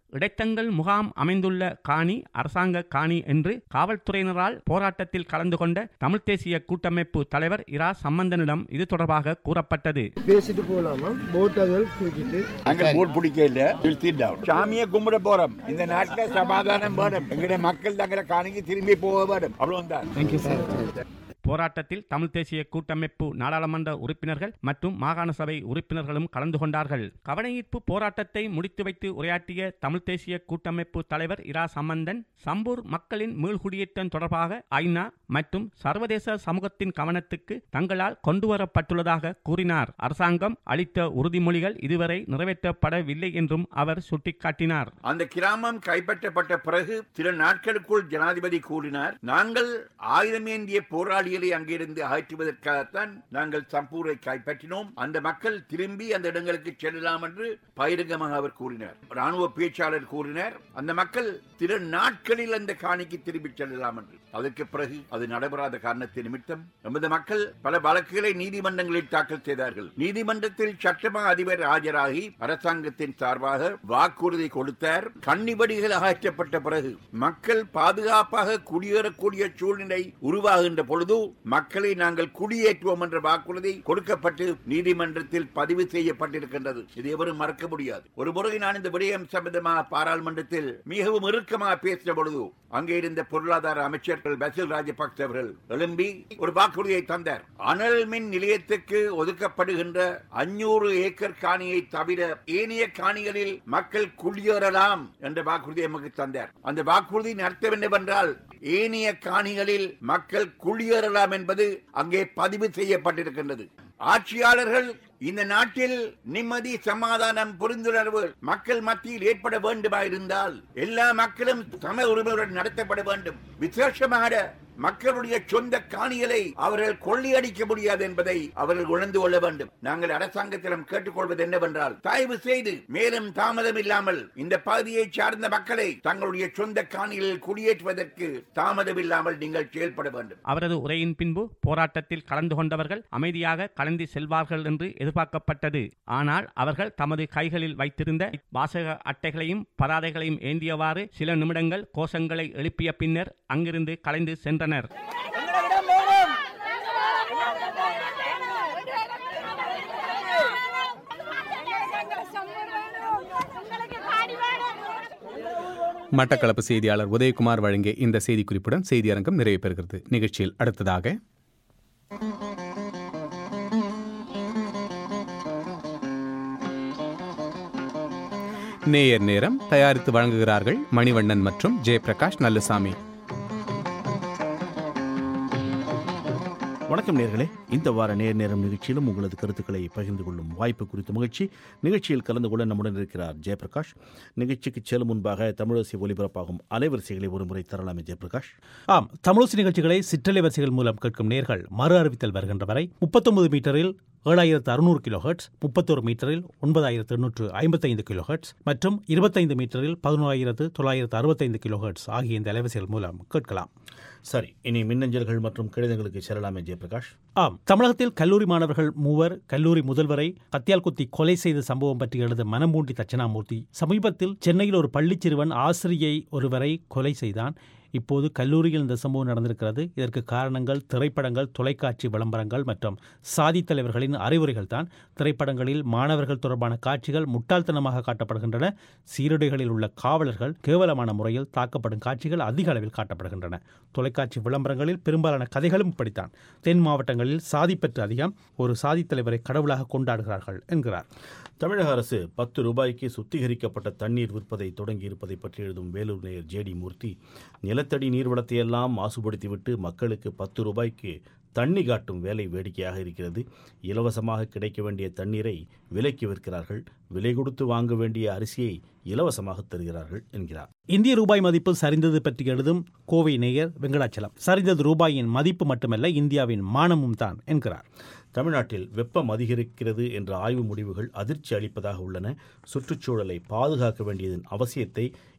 இடைத்தங்கல் முகாம் அமைந்துள்ள காணி அரசாங்க காணி என்று காவல்துறையினரால் போராட்டத்தில் கலந்து கொண்ட தமிழ்த் தேசிய கூட்டமைப்பு தலைவர் இரா சம்பந்தனிடம் இது தொடர்பாக கூறப்பட்டது பேசிட்டு போலாமா போட்டர்கள் தூக்கிட்டு அங்க போட் பிடிக்க இல்ல திருத்திட்டான் சாமியை கும்பிட போறோம் இந்த நாட்டுல சமாதானம் வேணும் எங்கட மக்கள் தங்கிற காணிக்கு திரும்பி போக வேணும் அவ்வளவுதான் தேங்க்யூ சார் போராட்டத்தில் தமிழ் தேசிய கூட்டமைப்பு நாடாளுமன்ற உறுப்பினர்கள் மற்றும் மாகாண சபை உறுப்பினர்களும் கலந்து கொண்டார்கள் கவனஈர்ப்பு போராட்டத்தை முடித்து வைத்து உரையாற்றிய தமிழ் தேசிய கூட்டமைப்பு தலைவர் இரா சம்பந்தன் சம்பூர் மக்களின் மீள்குடியேற்றம் தொடர்பாக ஐநா மற்றும் சர்வதேச சமூகத்தின் கவனத்துக்கு தங்களால் கொண்டுவரப்பட்டுள்ளதாக கூறினார் அரசாங்கம் அளித்த உறுதிமொழிகள் இதுவரை நிறைவேற்றப்படவில்லை என்றும் அவர் சுட்டிக்காட்டினார் அந்த கிராமம் கைப்பற்றப்பட்ட பிறகு சில நாட்களுக்குள் ஜனாதிபதி கூறினார் நாங்கள் ஆயுதமேந்திய போராளிகளை அங்கிருந்து அகற்றுவதற்காகத்தான் நாங்கள் சம்பூரை கைப்பற்றினோம் அந்த மக்கள் திரும்பி அந்த இடங்களுக்கு செல்லலாம் என்று பகிரங்கமாக அவர் கூறினார் ராணுவ பேச்சாளர் கூறினார் அந்த மக்கள் சில நாட்களில் அந்த காணிக்கு திரும்பி செல்லலாம் என்று அதற்கு பிறகு அது நடைபெறாத காரணத்தை நிமித்தம் நமது மக்கள் பல வழக்குகளை நீதிமன்றங்களில் தாக்கல் செய்தார்கள் நீதிமன்றத்தில் சட்டமா அதிபர் ஆஜராகி அரசாங்கத்தின் சார்பாக வாக்குறுதி கொடுத்தார் கண்ணிபடிகள் அகற்றப்பட்ட பிறகு மக்கள் பாதுகாப்பாக குடியேறக்கூடிய சூழ்நிலை உருவாகின்ற பொழுது மக்களை நாங்கள் குடியேற்றுவோம் என்ற வாக்குறுதி கொடுக்கப்பட்டு நீதிமன்றத்தில் பதிவு செய்யப்பட்டிருக்கின்றது இது எவரும் மறக்க முடியாது ஒரு முறை நான் இந்த விடயம் சம்பந்தமாக பாராளுமன்றத்தில் மிகவும் இறுக்கமாக பேசின பொழுது அங்கே இருந்த பொருளாதார அமைச்சர்கள் பசில் ராஜபக்ச அவர்கள் எழும்பி ஒரு வாக்குறுதியை தந்தார் அனல் மின் நிலையத்துக்கு ஒதுக்கப்படுகின்ற அஞ்சூறு ஏக்கர் காணியை தவிர ஏனைய காணிகளில் மக்கள் குடியேறலாம் என்ற வாக்குறுதியை நமக்கு தந்தார் அந்த வாக்குறுதியின் அர்த்தம் என்னவென்றால் ஏனைய காணிகளில் மக்கள் குடியேறலாம் என்பது அங்கே பதிவு செய்யப்பட்டிருக்கின்றது ஆட்சியாளர்கள் இந்த நாட்டில் நிம்மதி சமாதானம் புரிந்துணர்வு மக்கள் மத்தியில் ஏற்பட வேண்டுமா இருந்தால் எல்லா மக்களும் சம உரிமையுடன் நடத்தப்பட வேண்டும் விசேஷமாக மக்களுடைய சொந்த காணிகளை அவர்கள் கொள்ளையடிக்க முடியாது என்பதை அவர்கள் உணர்ந்து கொள்ள வேண்டும் நாங்கள் அரசாங்கத்திடம் கேட்டுக்கொள்வது என்னவென்றால் தயவு செய்து மேலும் தாமதம் இல்லாமல் இந்த பகுதியை சார்ந்த மக்களை தங்களுடைய சொந்த காணிகளில் குடியேற்றுவதற்கு தாமதம் இல்லாமல் நீங்கள் செயல்பட வேண்டும் அவரது உரையின் பின்பு போராட்டத்தில் கலந்து கொண்டவர்கள் அமைதியாக கலந்து செல்வார்கள் என்று எதிர்பார்க்கப்பட்டது ஆனால் அவர்கள் தமது கைகளில் வைத்திருந்த வாசக அட்டைகளையும் பதாதைகளையும் ஏந்தியவாறு சில நிமிடங்கள் கோஷங்களை எழுப்பிய பின்னர் அங்கிருந்து கலைந்து சென்றனர் மட்டக்களப்பு செய்தியாளர் உதயகுமார் வழங்கிய இந்த செய்திக்குறிப்புடன் செய்தியரங்கம் நிறைவு பெறுகிறது நிகழ்ச்சியில் அடுத்ததாக நேயர் நேரம் தயாரித்து வழங்குகிறார்கள் மணிவண்ணன் மற்றும் ஜெயபிரகாஷ் நல்லசாமி வணக்கம் நேர்களே இந்த வார நேர் நேரம் நிகழ்ச்சியிலும் உங்களது கருத்துக்களை பகிர்ந்து கொள்ளும் வாய்ப்பு குறித்த மகிழ்ச்சி நிகழ்ச்சியில் கலந்து கொள்ள நம்முடன் இருக்கிறார் ஜெயபிரகாஷ் நிகழ்ச்சிக்கு செல்லும் முன்பாக தமிழரசி ஒலிபரப்பாகும் அலைவரிசைகளை ஒருமுறை தரலாமே ஜெயபிரகாஷ் ஆம் தமிழோசி நிகழ்ச்சிகளை சிற்றலை வரிசைகள் மூலம் கேட்கும் நேர்கள் மறு அறிவித்தல் வருகின்ற வரை முப்பத்தொன்பது மீட்டரில் ஏழாயிரத்து அறுநூறு கிலோ ஹெர்ட்ஸ் முப்பத்தோரு மீட்டரில் ஒன்பதாயிரத்து எண்ணூற்று ஐம்பத்தைந்து கிலோ ஹெர்ட்ஸ் மற்றும் இருபத்தைந்து மீட்டரில் பதினோராயிரத்து தொள்ளாயிரத்து அறுபத்தைந்து கிலோ ஹெர்ட்ஸ் ஆகிய இந்த அலைவரிசைகள் மூலம் கேட்கலாம் சரி இனி மின்னஞ்சல்கள் மற்றும் கடிதங்களுக்கு செல்லலாமே ஜெயபிரகாஷ் ஆம் தமிழகத்தில் கல்லூரி மாணவர்கள் மூவர் கல்லூரி முதல்வரை கத்தியால் குத்தி கொலை செய்த சம்பவம் பற்றி எழுத மனமூண்டி தட்சணாமூர்த்தி சமீபத்தில் சென்னையில் ஒரு பள்ளிச் சிறுவன் ஆசிரியை ஒருவரை கொலை செய்தான் இப்போது கல்லூரியில் இந்த சம்பவம் நடந்திருக்கிறது இதற்கு காரணங்கள் திரைப்படங்கள் தொலைக்காட்சி விளம்பரங்கள் மற்றும் சாதி தலைவர்களின் அறிவுரைகள் தான் திரைப்படங்களில் மாணவர்கள் தொடர்பான காட்சிகள் முட்டாள்தனமாக காட்டப்படுகின்றன சீருடைகளில் உள்ள காவலர்கள் கேவலமான முறையில் தாக்கப்படும் காட்சிகள் அதிக அளவில் காட்டப்படுகின்றன தொலைக்காட்சி விளம்பரங்களில் பெரும்பாலான கதைகளும் இப்படித்தான் தென் மாவட்டங்களில் சாதி பெற்று அதிகம் ஒரு சாதி தலைவரை கடவுளாக கொண்டாடுகிறார்கள் என்கிறார் தமிழக அரசு பத்து ரூபாய்க்கு சுத்திகரிக்கப்பட்ட தண்ணீர் விற்பதை தொடங்கியிருப்பதை பற்றி எழுதும் வேலூர் நேயர் ஜேடி மூர்த்தி நிலத்தடி நீர்வளத்தையெல்லாம் மாசுபடுத்திவிட்டு மக்களுக்கு பத்து ரூபாய்க்கு தண்ணி காட்டும் வேலை வேடிக்கையாக இருக்கிறது இலவசமாக கிடைக்க வேண்டிய தண்ணீரை விலைக்கு விற்கிறார்கள் விலை கொடுத்து வாங்க வேண்டிய அரிசியை இலவசமாக தருகிறார்கள் என்கிறார் இந்திய ரூபாய் மதிப்பு சரிந்தது பற்றி எழுதும் கோவை நேயர் வெங்கடாச்சலம் சரிந்தது ரூபாயின் மதிப்பு மட்டுமல்ல இந்தியாவின் மானமும் தான் என்கிறார் தமிழ்நாட்டில் வெப்பம் அதிகரிக்கிறது என்ற ஆய்வு முடிவுகள் அதிர்ச்சி அளிப்பதாக உள்ளன சுற்றுச்சூழலை பாதுகாக்க வேண்டியதன் அவசியத்தை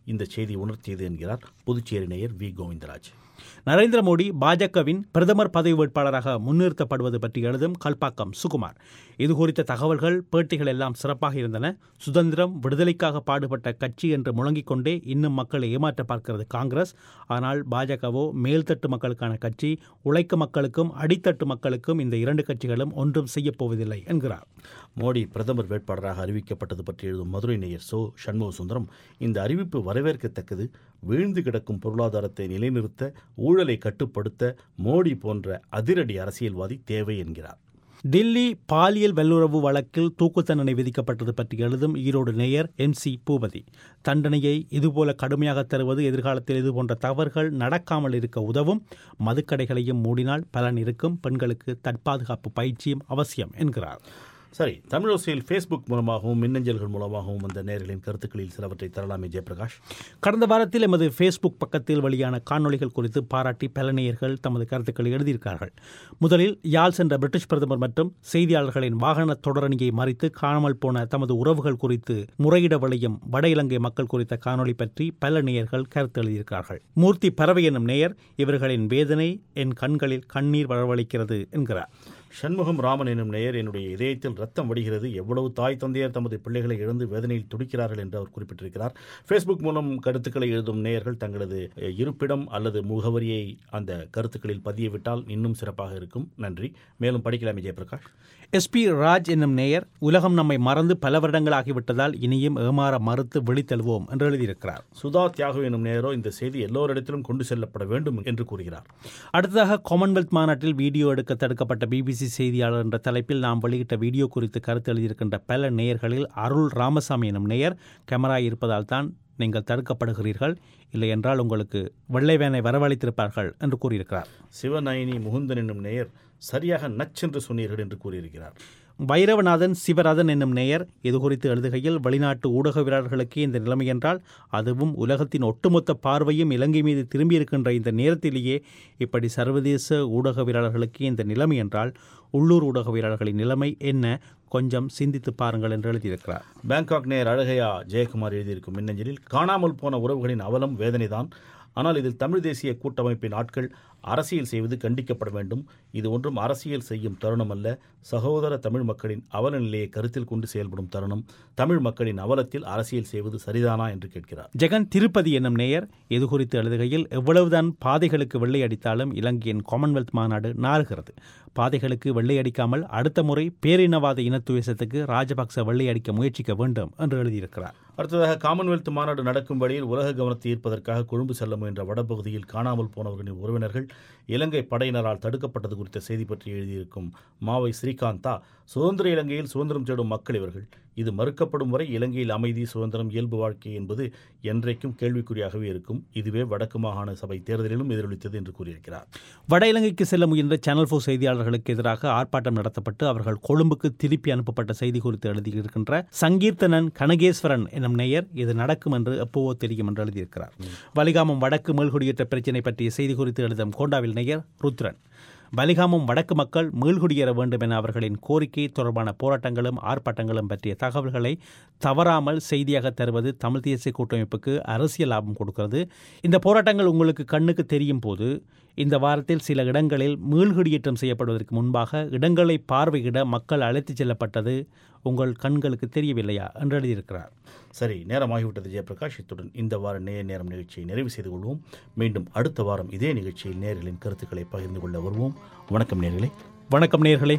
இந்த செய்தி உணர்த்தியது என்கிறார் புதுச்சேரி நேயர் வி கோவிந்தராஜ் நரேந்திர மோடி பாஜகவின் பிரதமர் பதவி வேட்பாளராக முன்னிறுத்தப்படுவது பற்றி எழுதும் கல்பாக்கம் சுகுமார் இது குறித்த தகவல்கள் பேட்டிகள் எல்லாம் சிறப்பாக இருந்தன சுதந்திரம் விடுதலைக்காக பாடுபட்ட கட்சி என்று முழங்கிக் கொண்டே இன்னும் மக்களை ஏமாற்ற பார்க்கிறது காங்கிரஸ் ஆனால் பாஜகவோ மேல்தட்டு மக்களுக்கான கட்சி உழைக்கும் மக்களுக்கும் அடித்தட்டு மக்களுக்கும் இந்த இரண்டு கட்சிகளும் ஒன்றும் செய்யப் போவதில்லை என்கிறார் மோடி பிரதமர் வேட்பாளராக அறிவிக்கப்பட்டது பற்றி எழுதும் மதுரை நேயர் சோ சண்முக சுந்தரம் இந்த அறிவிப்பு வரவேற்கத்தக்கது வீழ்ந்து கிடக்கும் பொருளாதாரத்தை நிலைநிறுத்த ஊழலை கட்டுப்படுத்த மோடி போன்ற அதிரடி அரசியல்வாதி தேவை என்கிறார் டில்லி பாலியல் வல்லுறவு வழக்கில் தூக்கு தண்டனை விதிக்கப்பட்டது பற்றி எழுதும் ஈரோடு நேயர் எம் சி பூபதி தண்டனையை இதுபோல கடுமையாக தருவது எதிர்காலத்தில் இதுபோன்ற தவறுகள் நடக்காமல் இருக்க உதவும் மதுக்கடைகளையும் மூடினால் பலன் இருக்கும் பெண்களுக்கு தற்பாதுகாப்பு பயிற்சியும் அவசியம் என்கிறார் சரி தமிழோசையில் ஃபேஸ்புக் மூலமாகவும் மின்னஞ்சல்கள் மூலமாகவும் வந்த நேர்களின் கருத்துக்களில் சிலவற்றை தரலாமே ஜெயபிரகாஷ் கடந்த வாரத்தில் எமது ஃபேஸ்புக் பக்கத்தில் வெளியான காணொளிகள் குறித்து பாராட்டி பல நேயர்கள் தமது கருத்துக்களை எழுதியிருக்கார்கள் முதலில் யாழ் சென்ற பிரிட்டிஷ் பிரதமர் மற்றும் செய்தியாளர்களின் வாகன தொடரணியை மறித்து காணாமல் போன தமது உறவுகள் குறித்து முறையிட விளையும் வட இலங்கை மக்கள் குறித்த காணொளி பற்றி பல நேயர்கள் கருத்து எழுதியிருக்கிறார்கள் மூர்த்தி பறவை எனும் நேயர் இவர்களின் வேதனை என் கண்களில் கண்ணீர் வரவழைக்கிறது என்கிறார் சண்முகம் ராமன் எனும் நேயர் என்னுடைய இதயத்தில் ரத்தம் வடிகிறது எவ்வளவு தாய் தந்தையர் தமது பிள்ளைகளை இழந்து வேதனையில் துடிக்கிறார்கள் என்று அவர் குறிப்பிட்டிருக்கிறார் ஃபேஸ்புக் மூலம் கருத்துக்களை எழுதும் நேயர்கள் தங்களது அஹ், இருப்பிடம் அல்லது முகவரியை அந்த கருத்துக்களில் பதியவிட்டால் இன்னும் சிறப்பாக இருக்கும் நன்றி மேலும் படிக்கலாமே ஜெயபிரகாஷ் எஸ்பி ராஜ் என்னும் நேயர் உலகம் நம்மை மறந்து பல வருடங்களாகிவிட்டதால் இனியும் ஏமாற மறுத்து வெளித்தழுவோம் என்று எழுதியிருக்கிறார் சுதா தியாகு எனும் நேயரோ இந்த செய்தி எல்லோரிடத்திலும் கொண்டு செல்லப்பட வேண்டும் என்று கூறுகிறார் அடுத்ததாக காமன்வெல்த் மாநாட்டில் வீடியோ எடுக்க தடுக்கப்பட்ட பிபிசி செய்தியாளர் என்ற தலைப்பில் நாம் வெளியிட்ட வீடியோ குறித்து கருத்து எழுதியிருக்கின்ற பல நேயர்களில் அருள் ராமசாமி எனும் நேயர் கேமரா இருப்பதால் தான் நீங்கள் தடுக்கப்படுகிறீர்கள் இல்லை என்றால் உங்களுக்கு வெள்ளை வேனை வரவழைத்திருப்பார்கள் என்று கூறியிருக்கிறார் சிவநயனி முகுந்தன் என்னும் நேயர் சரியாக நச்சென்று சொன்னீர்கள் என்று கூறியிருக்கிறார் வைரவநாதன் சிவராதன் என்னும் நேயர் இது குறித்து எழுதுகையில் வெளிநாட்டு ஊடகவியலாளர்களுக்கு இந்த நிலைமை என்றால் அதுவும் உலகத்தின் ஒட்டுமொத்த பார்வையும் இலங்கை மீது திரும்பியிருக்கின்ற இந்த நேரத்திலேயே இப்படி சர்வதேச ஊடகவியலாளர்களுக்கு இந்த நிலைமை என்றால் உள்ளூர் ஊடகவியலாளர்களின் நிலைமை என்ன கொஞ்சம் சிந்தித்து பாருங்கள் என்று எழுதியிருக்கிறார் பேங்காக் நேயர் அழகையா ஜெயக்குமார் எழுதியிருக்கும் மின்னஞ்சலில் காணாமல் போன உறவுகளின் அவலம் வேதனைதான் ஆனால் இதில் தமிழ் தேசிய கூட்டமைப்பின் ஆட்கள் அரசியல் செய்வது கண்டிக்கப்பட வேண்டும் இது ஒன்றும் அரசியல் செய்யும் தருணம் அல்ல சகோதர தமிழ் மக்களின் அவல நிலையை கருத்தில் கொண்டு செயல்படும் தருணம் தமிழ் மக்களின் அவலத்தில் அரசியல் செய்வது சரிதானா என்று கேட்கிறார் ஜெகன் திருப்பதி என்னும் நேயர் இது குறித்து எழுதுகையில் எவ்வளவுதான் பாதைகளுக்கு வெள்ளை அடித்தாலும் இலங்கையின் காமன்வெல்த் மாநாடு நாறுகிறது பாதைகளுக்கு வெள்ளை அடிக்காமல் அடுத்த முறை பேரினவாத இனத்துவேசத்துக்கு ராஜபக்ச வெள்ளை அடிக்க முயற்சிக்க வேண்டும் என்று எழுதியிருக்கிறார் அடுத்ததாக காமன்வெல்த் மாநாடு நடக்கும் வழியில் உலக கவனத்தை ஈர்ப்பதற்காக கொழும்பு செல்ல முயன்ற வடபகுதியில் காணாமல் போனவர்களின் உறவினர்கள் இலங்கை படையினரால் தடுக்கப்பட்டது குறித்த செய்தி பற்றி எழுதியிருக்கும் மாவை ஸ்ரீகாந்தா சுதந்திர இலங்கையில் சுதந்திரம் தேடும் மக்கள் இவர்கள் இது மறுக்கப்படும் வரை இலங்கையில் அமைதி சுதந்திரம் இயல்பு வாழ்க்கை என்பது என்றைக்கும் கேள்விக்குறியாகவே இருக்கும் இதுவே வடக்கு மாகாண சபை தேர்தலிலும் எதிரொலித்தது என்று கூறியிருக்கிறார் வட இலங்கைக்கு செல்ல முயன்ற சேனல் ஃபோர் செய்தியாளர்களுக்கு எதிராக ஆர்ப்பாட்டம் நடத்தப்பட்டு அவர்கள் கொழும்புக்கு திருப்பி அனுப்பப்பட்ட செய்தி குறித்து எழுதியிருக்கின்ற சங்கீர்த்தனன் கனகேஸ்வரன் எனும் நேயர் இது நடக்கும் என்று எப்போவோ தெரியும் என்று எழுதியிருக்கிறார் வலிகாமம் வடக்கு மேல்குடியேற்ற பிரச்சினை பற்றிய செய்தி குறித்து எழுதும் கோண்டாவில் நேயர் ருத்ரன் வலிகாமம் வடக்கு மக்கள் மீள்குடியேற வேண்டும் என அவர்களின் கோரிக்கை தொடர்பான போராட்டங்களும் ஆர்ப்பாட்டங்களும் பற்றிய தகவல்களை தவறாமல் செய்தியாக தருவது தமிழ் தேசிய கூட்டமைப்புக்கு அரசியல் லாபம் கொடுக்கிறது இந்த போராட்டங்கள் உங்களுக்கு கண்ணுக்கு தெரியும் போது இந்த வாரத்தில் சில இடங்களில் மீள்குடியேற்றம் செய்யப்படுவதற்கு முன்பாக இடங்களை பார்வையிட மக்கள் அழைத்துச் செல்லப்பட்டது உங்கள் கண்களுக்கு தெரியவில்லையா என்று எழுதியிருக்கிறார் சரி நேரமாகிவிட்டது ஜெயபிரகாஷ் இத்துடன் இந்த வார நேர் நேரம் நிகழ்ச்சியை நிறைவு செய்து கொள்வோம் மீண்டும் அடுத்த வாரம் இதே நிகழ்ச்சியில் நேர்களின் கருத்துக்களை பகிர்ந்து கொள்ள வருவோம் வணக்கம் நேர்களே வணக்கம் நேர்களே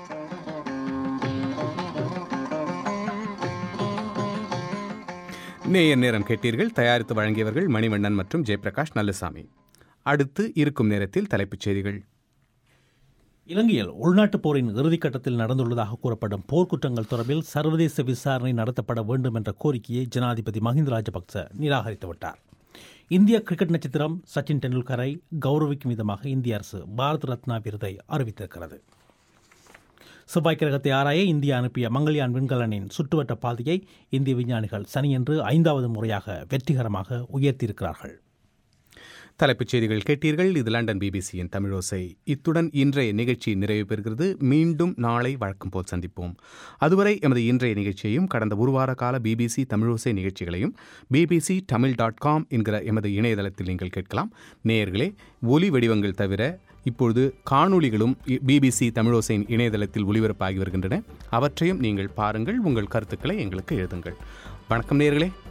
நேயர் நேரம் கேட்டீர்கள் தயாரித்து வழங்கியவர்கள் மணிவண்ணன் மற்றும் ஜெயபிரகாஷ் நல்லசாமி அடுத்து இருக்கும் நேரத்தில் தலைப்புச் செய்திகள் இலங்கையில் உள்நாட்டுப் போரின் இறுதிக்கட்டத்தில் நடந்துள்ளதாக கூறப்படும் போர்க்குற்றங்கள் தொடர்பில் சர்வதேச விசாரணை நடத்தப்பட வேண்டும் என்ற கோரிக்கையை ஜனாதிபதி மஹிந்த ராஜபக்ச நிராகரித்துவிட்டார் இந்திய கிரிக்கெட் நட்சத்திரம் சச்சின் டெண்டுல்கரை கௌரவிக்கும் விதமாக இந்திய அரசு பாரத் ரத்னா விருதை அறிவித்திருக்கிறது செவ்வாய் கிரகத்தை ஆராய இந்தியா அனுப்பிய மங்கள்யான் விண்கலனின் சுற்றுவட்ட பாதையை இந்திய விஞ்ஞானிகள் சனியன்று ஐந்தாவது முறையாக வெற்றிகரமாக உயர்த்தியிருக்கிறார்கள் தலைப்புச் செய்திகள் கேட்டீர்கள் இது லண்டன் பிபிசியின் தமிழோசை இத்துடன் இன்றைய நிகழ்ச்சி நிறைவு பெறுகிறது மீண்டும் நாளை வழக்கம் போல் சந்திப்போம் அதுவரை எமது இன்றைய நிகழ்ச்சியையும் கடந்த ஒரு வார கால பிபிசி தமிழோசை நிகழ்ச்சிகளையும் பிபிசி தமிழ் டாட் காம் என்கிற எமது இணையதளத்தில் நீங்கள் கேட்கலாம் நேயர்களே ஒலி வடிவங்கள் தவிர இப்பொழுது காணொளிகளும் பிபிசி தமிழோசையின் இணையதளத்தில் ஒளிபரப்பாகி வருகின்றன அவற்றையும் நீங்கள் பாருங்கள் உங்கள் கருத்துக்களை எங்களுக்கு எழுதுங்கள் வணக்கம் நேயர்களே